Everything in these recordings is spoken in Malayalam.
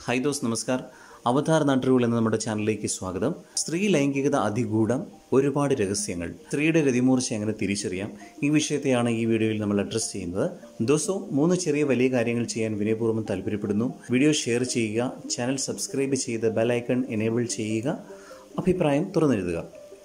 ഹൈ ദോസ് നമസ്കാർ അവതാർ നാട്ടുകൾ എന്ന നമ്മുടെ ചാനലിലേക്ക് സ്വാഗതം സ്ത്രീ ലൈംഗികത അതിഗൂഢം ഒരുപാട് രഹസ്യങ്ങൾ സ്ത്രീയുടെ രതിമൂർച്ച എങ്ങനെ തിരിച്ചറിയാം ഈ വിഷയത്തെയാണ് ഈ വീഡിയോയിൽ നമ്മൾ അഡ്രസ്സ് ചെയ്യുന്നത് ദിവസവും മൂന്ന് ചെറിയ വലിയ കാര്യങ്ങൾ ചെയ്യാൻ വിനയപൂർവ്വം താല്പര്യപ്പെടുന്നു വീഡിയോ ഷെയർ ചെയ്യുക ചാനൽ സബ്സ്ക്രൈബ് ചെയ്ത് ബെലൈക്കൺ എനേബിൾ ചെയ്യുക അഭിപ്രായം തുറന്നെഴുതുക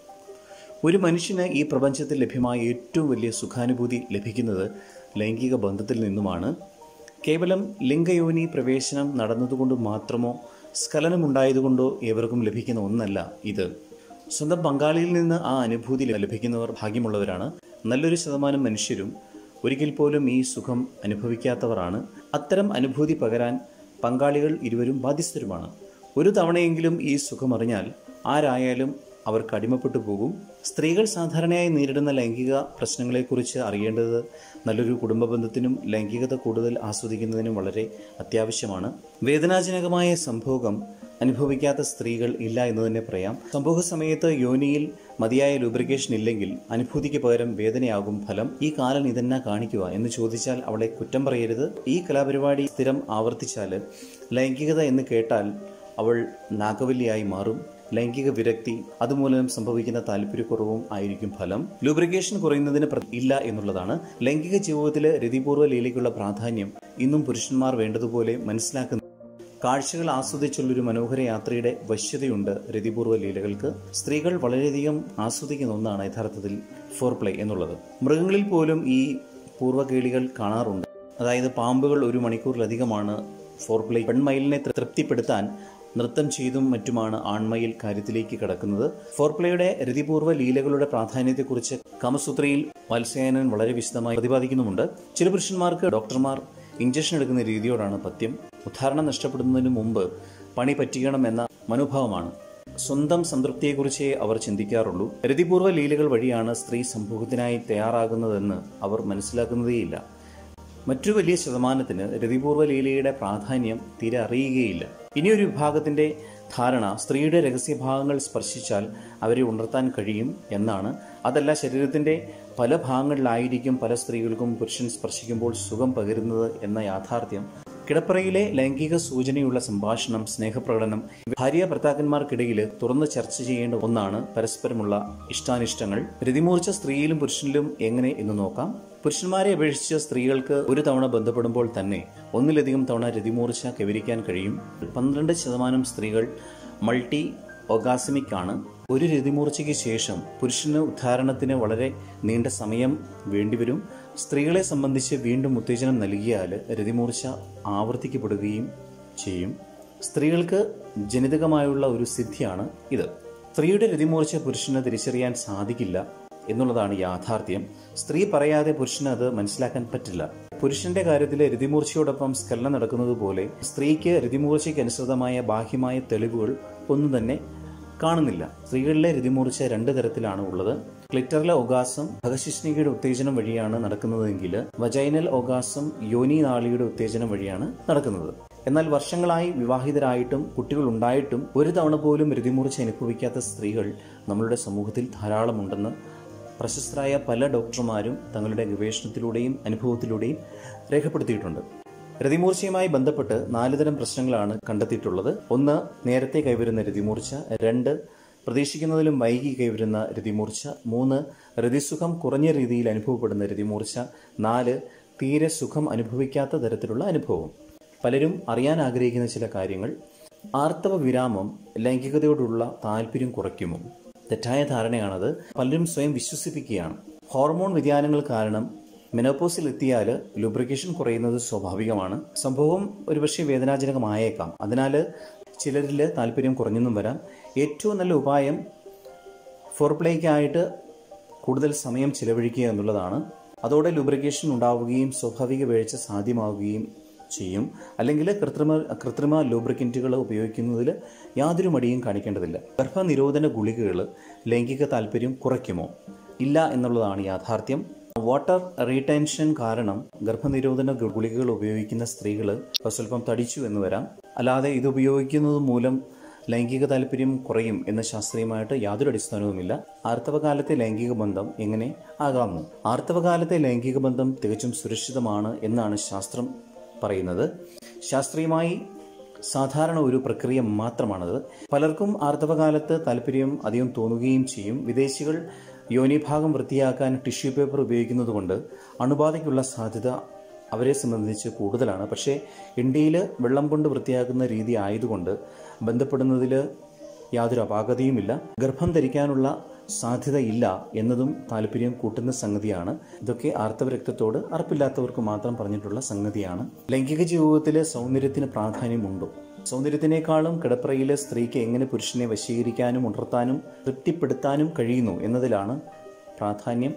ഒരു മനുഷ്യന് ഈ പ്രപഞ്ചത്തിൽ ലഭ്യമായ ഏറ്റവും വലിയ സുഖാനുഭൂതി ലഭിക്കുന്നത് ലൈംഗിക ബന്ധത്തിൽ നിന്നുമാണ് കേവലം ലിംഗയോനി പ്രവേശനം നടന്നതുകൊണ്ട് മാത്രമോ സ്ഖലനമുണ്ടായതുകൊണ്ടോ ഏവർക്കും ലഭിക്കുന്ന ഒന്നല്ല ഇത് സ്വന്തം പങ്കാളിയിൽ നിന്ന് ആ അനുഭൂതി ലഭിക്കുന്നവർ ഭാഗ്യമുള്ളവരാണ് നല്ലൊരു ശതമാനം മനുഷ്യരും ഒരിക്കൽ പോലും ഈ സുഖം അനുഭവിക്കാത്തവരാണ് അത്തരം അനുഭൂതി പകരാൻ പങ്കാളികൾ ഇരുവരും ബാധ്യസ്ഥരുമാണ് ഒരു തവണയെങ്കിലും ഈ സുഖമറിഞ്ഞാൽ ആരായാലും അവർക്ക് അടിമപ്പെട്ടു പോകും സ്ത്രീകൾ സാധാരണയായി നേരിടുന്ന ലൈംഗിക പ്രശ്നങ്ങളെക്കുറിച്ച് അറിയേണ്ടത് നല്ലൊരു കുടുംബ ബന്ധത്തിനും ലൈംഗികത കൂടുതൽ ആസ്വദിക്കുന്നതിനും വളരെ അത്യാവശ്യമാണ് വേദനാജനകമായ സംഭോഗം അനുഭവിക്കാത്ത സ്ത്രീകൾ ഇല്ല എന്ന് തന്നെ പറയാം സംഭവ സമയത്ത് യോനിയിൽ മതിയായ ലൂബ്രിക്കേഷൻ ഇല്ലെങ്കിൽ അനുഭൂതിക്ക് പകരം വേദനയാകും ഫലം ഈ കാലം ഇതെന്നാ കാണിക്കുക എന്ന് ചോദിച്ചാൽ അവളെ കുറ്റം പറയരുത് ഈ കലാപരിപാടി സ്ഥിരം ആവർത്തിച്ചാൽ ലൈംഗികത എന്ന് കേട്ടാൽ അവൾ നാഗവല്ലിയായി മാറും ലൈംഗിക വിരക്തി അതുമൂലം സംഭവിക്കുന്ന താല്പര്യക്കുറവും ആയിരിക്കും ഫലം ലൂബ്രിക്കേഷൻ കുറയുന്നതിന് പ്ര- ഇല്ല എന്നുള്ളതാണ് ലൈംഗിക ജീവിതത്തിലെ രതിപൂർവ്വ ലീലയ്ക്കുള്ള പ്രാധാന്യം ഇന്നും പുരുഷന്മാർ വേണ്ടതുപോലെ മനസ്സിലാക്കുന്നു കാഴ്ചകൾ ആസ്വദിച്ചുള്ളൊരു മനോഹര യാത്രയുടെ വശ്യതയുണ്ട് രതിപൂർവ്വ ലീലകൾക്ക് സ്ത്രീകൾ വളരെയധികം ആസ്വദിക്കുന്ന ഒന്നാണ് യഥാർത്ഥത്തിൽ ഫോർ പ്ലേ എന്നുള്ളത് മൃഗങ്ങളിൽ പോലും ഈ പൂർവ്വകേളികൾ കാണാറുണ്ട് അതായത് പാമ്പുകൾ ഒരു മണിക്കൂറിലധികമാണ് ഫോർ പ്ലേ പെൺമയിലിനെ തൃ- തൃപ്തിപ്പെടുത്താൻ നൃത്തം ചെയ്തും മറ്റുമാണ് ആൺമയിൽ കാര്യത്തിലേക്ക് കടക്കുന്നത് ഫോർ പ്ലേയുടെ രതിപൂർവ്വ ലീലകളുടെ പ്രാധാന്യത്തെക്കുറിച്ച് കാമസൂത്രയിൽ വാത്സ്യായനൻ വളരെ വിശദമായി പ്രതിപാദിക്കുന്നുമുണ്ട് ചില പുരുഷന്മാർക്ക് ഡോക്ടർമാർ ഇഞ്ചക്ഷൻ എടുക്കുന്ന രീതിയോടാണ് പഥ്യം ഉദ്ധാരണം നഷ്ടപ്പെടുന്നതിന് മുമ്പ് പണി പറ്റിക്കണം എന്ന മനോഭാവമാണ് സ്വന്തം സംതൃപ്തിയെക്കുറിച്ചേ അവർ ചിന്തിക്കാറുള്ളൂ രതിപൂർവ്വ ലീലകൾ വഴിയാണ് സ്ത്രീ സംഭോഗത്തിനായി തയ്യാറാകുന്നതെന്ന് അവർ മനസ്സിലാക്കുന്നതേയില്ല മറ്റൊരു വലിയ ശതമാനത്തിന് രതിപൂർവ്വ ലീലയുടെ പ്രാധാന്യം തീരെ അറിയുകയില്ല ഇനിയൊരു വിഭാഗത്തിന്റെ ധാരണ സ്ത്രീയുടെ രഹസ്യഭാഗങ്ങൾ സ്പർശിച്ചാൽ അവരെ ഉണർത്താൻ കഴിയും എന്നാണ് അതല്ല ശരീരത്തിന്റെ പല ഭാഗങ്ങളിലായിരിക്കും പല സ്ത്രീകൾക്കും പുരുഷൻ സ്പർശിക്കുമ്പോൾ സുഖം പകരുന്നത് എന്ന യാഥാർത്ഥ്യം കിടപ്പറയിലെ ലൈംഗിക സൂചനയുള്ള സംഭാഷണം സ്നേഹപ്രകടനം ഭാര്യ ഭർത്താക്കന്മാർക്കിടയിൽ തുറന്ന് ചർച്ച ചെയ്യേണ്ട ഒന്നാണ് പരസ്പരമുള്ള ഇഷ്ടാനിഷ്ടങ്ങൾ രതിമൂർച്ച സ്ത്രീയിലും പുരുഷനിലും എങ്ങനെ എന്ന് നോക്കാം പുരുഷന്മാരെ അപേക്ഷിച്ച് സ്ത്രീകൾക്ക് ഒരു തവണ ബന്ധപ്പെടുമ്പോൾ തന്നെ ഒന്നിലധികം തവണ രതിമൂർച്ച കൈവരിക്കാൻ കഴിയും പന്ത്രണ്ട് ശതമാനം സ്ത്രീകൾ മൾട്ടി ഒഗാസമിക് ആണ് ഒരു രതിമൂർച്ചയ്ക്ക് ശേഷം പുരുഷന് ഉദ്ധാരണത്തിന് വളരെ നീണ്ട സമയം വേണ്ടിവരും സ്ത്രീകളെ സംബന്ധിച്ച് വീണ്ടും ഉത്തേജനം നൽകിയാൽ രതിമൂർച്ച ആവർത്തിക്കപ്പെടുകയും ചെയ്യും സ്ത്രീകൾക്ക് ജനിതകമായുള്ള ഒരു സിദ്ധിയാണ് ഇത് സ്ത്രീയുടെ രതിമൂർച്ച പുരുഷന് തിരിച്ചറിയാൻ സാധിക്കില്ല എന്നുള്ളതാണ് യാഥാർത്ഥ്യം സ്ത്രീ പറയാതെ പുരുഷന് അത് മനസ്സിലാക്കാൻ പറ്റില്ല പുരുഷന്റെ കാര്യത്തിൽ രതിമൂർച്ചയോടൊപ്പം സ്ഖലനം നടക്കുന്നത് പോലെ സ്ത്രീക്ക് രതിമൂർച്ചയ്ക്ക് അനുസൃതമായ ബാഹ്യമായ തെളിവുകൾ ഒന്നും തന്നെ കാണുന്നില്ല സ്ത്രീകളിലെ രതിമൂർച്ച രണ്ട് തരത്തിലാണ് ഉള്ളത് ക്ലിറ്ററിലെ ഒഗാസം ഭഗശിഷ്ണികയുടെ ഉത്തേജനം വഴിയാണ് നടക്കുന്നതെങ്കിൽ വജൈനൽ ഒഗാസം യോനി നാളിയുടെ ഉത്തേജനം വഴിയാണ് നടക്കുന്നത് എന്നാൽ വർഷങ്ങളായി വിവാഹിതരായിട്ടും കുട്ടികൾ ഉണ്ടായിട്ടും ഒരു തവണ പോലും രതിമൂർച്ച അനുഭവിക്കാത്ത സ്ത്രീകൾ നമ്മളുടെ സമൂഹത്തിൽ ധാരാളമുണ്ടെന്ന് പ്രശസ്തരായ പല ഡോക്ടർമാരും തങ്ങളുടെ ഗവേഷണത്തിലൂടെയും അനുഭവത്തിലൂടെയും രേഖപ്പെടുത്തിയിട്ടുണ്ട് രതിമൂർച്ചയുമായി ബന്ധപ്പെട്ട് നാലുതരം പ്രശ്നങ്ങളാണ് കണ്ടെത്തിയിട്ടുള്ളത് ഒന്ന് നേരത്തെ കൈവരുന്ന രതിമൂർച്ച രണ്ട് പ്രതീക്ഷിക്കുന്നതിലും വൈകി കൈവരുന്ന രതിമൂർച്ച മൂന്ന് രതിസുഖം കുറഞ്ഞ രീതിയിൽ അനുഭവപ്പെടുന്ന രതിമൂർച്ച നാല് തീരെ സുഖം അനുഭവിക്കാത്ത തരത്തിലുള്ള അനുഭവം പലരും അറിയാൻ ആഗ്രഹിക്കുന്ന ചില കാര്യങ്ങൾ ആർത്തവ വിരാമം ലൈംഗികതയോടുള്ള താല്പര്യം കുറയ്ക്കുമോ തെറ്റായ ധാരണയാണത് പലരും സ്വയം വിശ്വസിപ്പിക്കുകയാണ് ഹോർമോൺ വ്യതിയാനങ്ങൾ കാരണം മെനോപ്പോസിൽ എത്തിയാൽ ലൂബ്രിക്കേഷൻ കുറയുന്നത് സ്വാഭാവികമാണ് സംഭവം ഒരുപക്ഷെ വേദനാജനകമായേക്കാം അതിനാൽ ചിലരിൽ താല്പര്യം കുറഞ്ഞെന്നും വരാം ഏറ്റവും നല്ല ഉപായം ഫോർപ്ലേക്കായിട്ട് കൂടുതൽ സമയം ചിലവഴിക്കുക എന്നുള്ളതാണ് അതോടെ ലൂബ്രിക്കേഷൻ ഉണ്ടാവുകയും സ്വാഭാവിക വീഴ്ച സാധ്യമാവുകയും ചെയ്യും അല്ലെങ്കിൽ കൃത്രിമ കൃത്രിമ ലൂബ്രിക്കൻറ്റുകൾ ഉപയോഗിക്കുന്നതിൽ യാതൊരു മടിയും കാണിക്കേണ്ടതില്ല ഗർഭനിരോധന ഗുളികകൾ ലൈംഗിക താല്പര്യം കുറയ്ക്കുമോ ഇല്ല എന്നുള്ളതാണ് യാഥാർത്ഥ്യം വാട്ടർ റീടെൻഷൻ കാരണം ഗർഭനിരോധന ഗു- ഗുളികകൾ ഉപയോഗിക്കുന്ന സ്ത്രീകൾ സ്വല്പം തടിച്ചു എന്ന് വരാം അല്ലാതെ ഇത് ഉപയോഗിക്കുന്നത് മൂലം ലൈംഗിക താല്പര്യം കുറയും എന്ന ശാസ്ത്രീയമായിട്ട് യാതൊരു അടിസ്ഥാനവുമില്ല ആർത്തവകാലത്തെ ലൈംഗിക ബന്ധം എങ്ങനെ ആകാമോ ആർത്തവകാലത്തെ ലൈംഗിക ബന്ധം തികച്ചും സുരക്ഷിതമാണ് എന്നാണ് ശാസ്ത്രം പറയുന്നത് ശാസ്ത്രീയമായി സാധാരണ ഒരു പ്രക്രിയ മാത്രമാണത് പലർക്കും ആർത്തവകാലത്ത് താല്പര്യം അധികം തോന്നുകയും ചെയ്യും വിദേശികൾ യോനിഭാഗം വൃത്തിയാക്കാൻ ടിഷ്യൂ പേപ്പർ ഉപയോഗിക്കുന്നത് കൊണ്ട് അണുബാധയ്ക്കുള്ള സാധ്യത അവരെ സംബന്ധിച്ച് കൂടുതലാണ് പക്ഷേ ഇന്ത്യയിൽ വെള്ളം കൊണ്ട് വൃത്തിയാക്കുന്ന രീതി ആയതുകൊണ്ട് ബന്ധപ്പെടുന്നതിൽ യാതൊരു അപാകതയുമില്ല ഗർഭം ധരിക്കാനുള്ള സാധ്യതയില്ല എന്നതും താല്പര്യം കൂട്ടുന്ന സംഗതിയാണ് ഇതൊക്കെ ആർത്തവ രക്തത്തോട് അറപ്പില്ലാത്തവർക്ക് മാത്രം പറഞ്ഞിട്ടുള്ള സംഗതിയാണ് ലൈംഗിക ജീവിതത്തിലെ സൗന്ദര്യത്തിന് പ്രാധാന്യമുണ്ടോ സൗന്ദര്യത്തിനേക്കാളും കിടപ്പറയിലെ സ്ത്രീക്ക് എങ്ങനെ പുരുഷനെ വശീകരിക്കാനും ഉണർത്താനും തൃപ്തിപ്പെടുത്താനും കഴിയുന്നു എന്നതിലാണ് പ്രാധാന്യം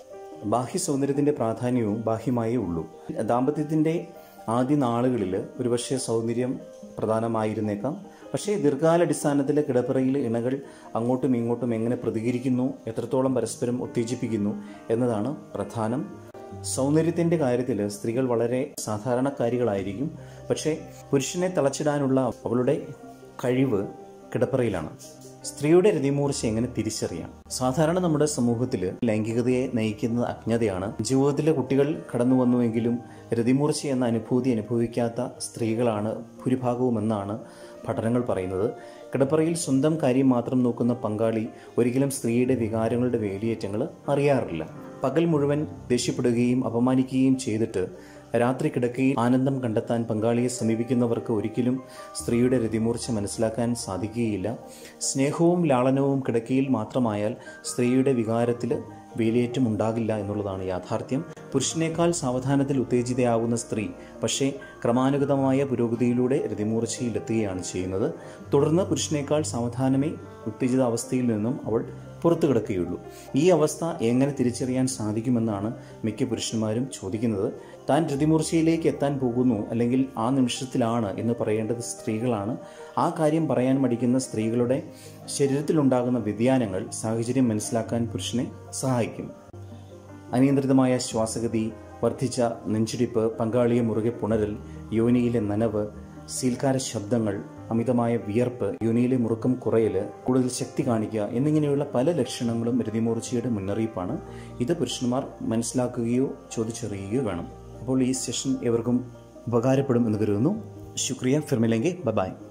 ബാഹ്യ സൗന്ദര്യത്തിൻ്റെ പ്രാധാന്യവും ബാഹ്യമായേ ഉള്ളൂ ദാമ്പത്യത്തിൻ്റെ ആദ്യ നാളുകളിൽ ഒരുപക്ഷെ സൗന്ദര്യം പ്രധാനമായിരുന്നേക്കാം പക്ഷേ ദീർഘകാലാടിസ്ഥാനത്തിൽ കിടപ്പറയിൽ ഇണകൾ അങ്ങോട്ടും ഇങ്ങോട്ടും എങ്ങനെ പ്രതികരിക്കുന്നു എത്രത്തോളം പരസ്പരം ഉത്തേജിപ്പിക്കുന്നു എന്നതാണ് പ്രധാനം സൗന്ദര്യത്തിൻ്റെ കാര്യത്തിൽ സ്ത്രീകൾ വളരെ സാധാരണക്കാരികളായിരിക്കും പക്ഷേ പുരുഷനെ തളച്ചിടാനുള്ള അവളുടെ കഴിവ് കിടപ്പറയിലാണ് സ്ത്രീയുടെ രതിമൂർച്ച എങ്ങനെ തിരിച്ചറിയാം സാധാരണ നമ്മുടെ സമൂഹത്തിൽ ലൈംഗികതയെ നയിക്കുന്നത് അജ്ഞതയാണ് ജീവിതത്തിലെ കുട്ടികൾ കടന്നു വന്നുവെങ്കിലും രതിമൂർച്ച എന്ന അനുഭൂതി അനുഭവിക്കാത്ത സ്ത്രീകളാണ് ഭൂരിഭാഗവുമെന്നാണ് പഠനങ്ങൾ പറയുന്നത് കിടപ്പറയിൽ സ്വന്തം കാര്യം മാത്രം നോക്കുന്ന പങ്കാളി ഒരിക്കലും സ്ത്രീയുടെ വികാരങ്ങളുടെ വേലിയേറ്റങ്ങൾ അറിയാറില്ല പകൽ മുഴുവൻ ദേഷ്യപ്പെടുകയും അപമാനിക്കുകയും ചെയ്തിട്ട് രാത്രി കിടക്കയിൽ ആനന്ദം കണ്ടെത്താൻ പങ്കാളിയെ സമീപിക്കുന്നവർക്ക് ഒരിക്കലും സ്ത്രീയുടെ രതിമൂർച്ച മനസ്സിലാക്കാൻ സാധിക്കുകയില്ല സ്നേഹവും ലാളനവും കിടക്കയിൽ മാത്രമായാൽ സ്ത്രീയുടെ വികാരത്തിൽ വേലിയേറ്റം ഉണ്ടാകില്ല എന്നുള്ളതാണ് യാഥാർത്ഥ്യം പുരുഷനേക്കാൾ സാവധാനത്തിൽ ഉത്തേജിതയാകുന്ന സ്ത്രീ പക്ഷേ ക്രമാനുഗതമായ പുരോഗതിയിലൂടെ രതിമൂർച്ചയിലെത്തുകയാണ് ചെയ്യുന്നത് തുടർന്ന് പുരുഷനേക്കാൾ സാവധാനമേ ഉത്തേജിത അവസ്ഥയിൽ നിന്നും അവൾ പുറത്തു കിടക്കുകയുള്ളൂ ഈ അവസ്ഥ എങ്ങനെ തിരിച്ചറിയാൻ സാധിക്കുമെന്നാണ് മിക്ക പുരുഷന്മാരും ചോദിക്കുന്നത് താൻ രതിമൂർച്ചയിലേക്ക് എത്താൻ പോകുന്നു അല്ലെങ്കിൽ ആ നിമിഷത്തിലാണ് എന്ന് പറയേണ്ടത് സ്ത്രീകളാണ് ആ കാര്യം പറയാൻ മടിക്കുന്ന സ്ത്രീകളുടെ ശരീരത്തിലുണ്ടാകുന്ന വ്യതിയാനങ്ങൾ സാഹചര്യം മനസ്സിലാക്കാൻ പുരുഷനെ സഹായിക്കും അനിയന്ത്രിതമായ ശ്വാസഗതി വർദ്ധിച്ച നെഞ്ചിടിപ്പ് പങ്കാളിയെ മുറുകെ പുണരൽ യോനിയിലെ നനവ് സീൽക്കാര ശബ്ദങ്ങൾ അമിതമായ വിയർപ്പ് യോനിയിലെ മുറുക്കം കുറയൽ കൂടുതൽ ശക്തി കാണിക്കുക എന്നിങ്ങനെയുള്ള പല ലക്ഷണങ്ങളും രതിമൂർച്ചയുടെ മുന്നറിയിപ്പാണ് ഇത് പുരുഷന്മാർ മനസ്സിലാക്കുകയോ ചോദിച്ചറിയുകയോ വേണം അപ്പോൾ ഈ സെഷൻ എവർക്കും ഉപകാരപ്പെടും എന്ന് കരുതുന്നു ശുക്രിയ ഫിർമിലെങ്കെ ബൈ